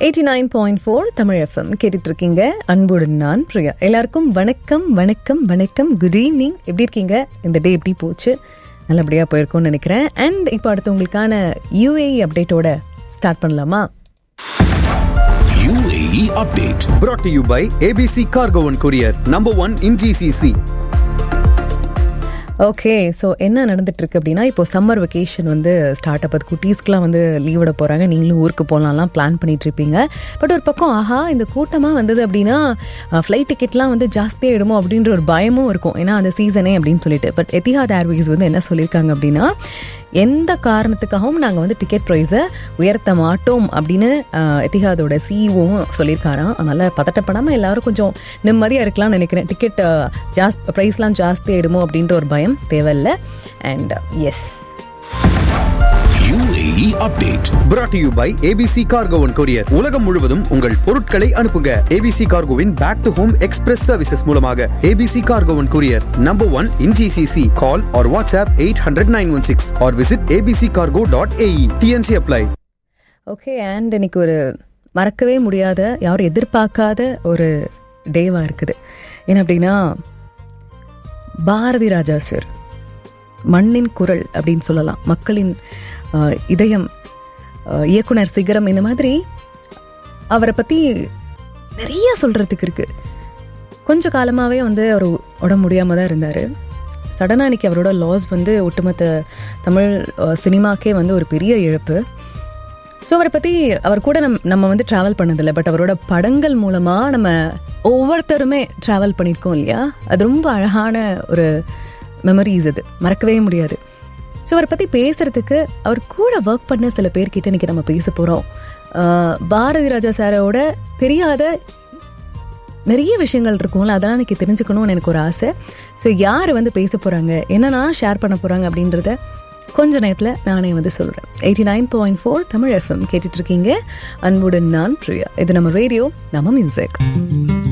Eighty nine point four Tamil FM கேட்டுட்டு இருக்கீங்க அன்புடன் நான் பிரியா எல்லாருக்கும் வணக்கம் வணக்கம் வணக்கம் குட் ஈவினிங் எப்படி இருக்கீங்க இந்த டே எப்படி போச்சு நல்லபடியாக போயிருக்கோம்னு நினைக்கிறேன் அண்ட் இப்போ அடுத்து உங்களுக்கான யூஏஇ அப்டேட்டோட ஸ்டார்ட் பண்ணலாமா UAE update. brought to you by ABC Cargo and Courier, number one in GCC. Okay so என்ன நடந்துட்டு இருக்கு அப்படின்னா இப்போ சம்மர் வெக்கேஷன் வந்து ஸ்டார்ட் அப் அது குட்டீஸ்க்குலாம் வந்து லீவ் விட போகிறாங்க நீங்களும் ஊருக்கு போகலாம்லாம் பிளான் பண்ணிட்டு இருப்பீங்க பட் ஒரு பக்கம் ஆஹா இந்த கூட்டமாக வந்தது அப்படின்னா ஃப்ளைட் டிக்கெட்லாம் வந்து ஜாஸ்தியாகிடுமோ அப்படின்ற ஒரு பயமும் இருக்கும் ஏன்னா அந்த சீசனே அப்படின்னு சொல்லிட்டு பட் எத்திஹாத் ஏர்வேஸ் வந்து என்ன சொல்லியிருக்காங்க அப்படின்னா எந்த காரணத்துக்காகவும் நாங்கள் வந்து டிக்கெட் ப்ரைஸை உயர்த்த மாட்டோம் அப்படின்னு அஹ், எத்திஹாதோட சிஇஓவும் சொல்லியிருக்காராம் அதனால் பதட்டப்படாமல் எல்லாரும் கொஞ்சம் நிம்மதியாக இருக்கலாம்னு நினைக்கிறேன் டிக்கெட் ஜாஸ் ப்ரைஸ்லாம் ஜாஸ்தி ஆயிடுமோ அப்படின்ற ஒரு பயம் தேவையில்லை and yes UAE update. brought to you by ABC Cargo and Courier. உலகம் முழுவதும் உங்கள் பொருட்களை அனுப்புங்க ABC Cargoவின் back to home express services மூலமாக ABC Cargo and Courier, number one in GCC. Call or WhatsApp 800-916 or visit abccargo.ae. TNC apply. Okay and இன்னைக்கு ஒரு மறக்கவே முடியாத யாரும் எதிர்பார்க்காத ஒரு டேவாக இருக்குது என்ன அப்படின்னா பாரதி ராஜா சார் மண்ணின் குரல் அப்படின்னு சொல்லலாம் மக்களின் ஆஹ், இதயம் ஆஹ், இயக்குனர் சிகரம் இந்த மாதிரி அவரை பற்றி நிறைய சொல்கிறதுக்கு இருக்குது கொஞ்ச காலமாகவே வந்து அவர் உடம்பு முடியாமல் தான் இருந்தார் சடனாக இன்னைக்கு அவரோட லாஸ் வந்து ஒட்டுமொத்த தமிழ் அஹ், சினிமாக்கே வந்து ஒரு பெரிய இழப்பு ஸோ அவரை பற்றி அவர் கூட நம் நம்ம வந்து ட்ராவல் பண்ணதில்லை பட் அவரோட படங்கள் மூலமாக நம்ம ஒவ்வொருத்தருமே ட்ராவல் பண்ணியிருக்கோம் இல்லையா அது ரொம்ப அழகான ஒரு மெமரிஸ் அது மறக்கவே முடியாது ஸோ அவரை பற்றி பேசுறதுக்கு அவர் கூட ஒர்க் பண்ண சில பேர்கிட்ட இன்னைக்கு நம்ம பேச போகிறோம் பாரதி ராஜா சாரோட தெரியாத நிறைய விஷயங்கள் இருக்கும்ல அதெல்லாம் எனக்கு தெரிஞ்சுக்கணும்னு எனக்கு ஒரு ஆசை ஸோ யார் வந்து பேச போகிறாங்க என்னன்னா ஷேர் பண்ண போகிறாங்க அப்படின்றத கொஞ்ச நேரத்தில் நானே வந்து சொல்கிறேன் eighty nine point four Tamil FM கேட்டுட்ருக்கீங்க அன்புடன் நான் பிரியா இது நம்ம ரேடியோ நம்ம மியூசிக்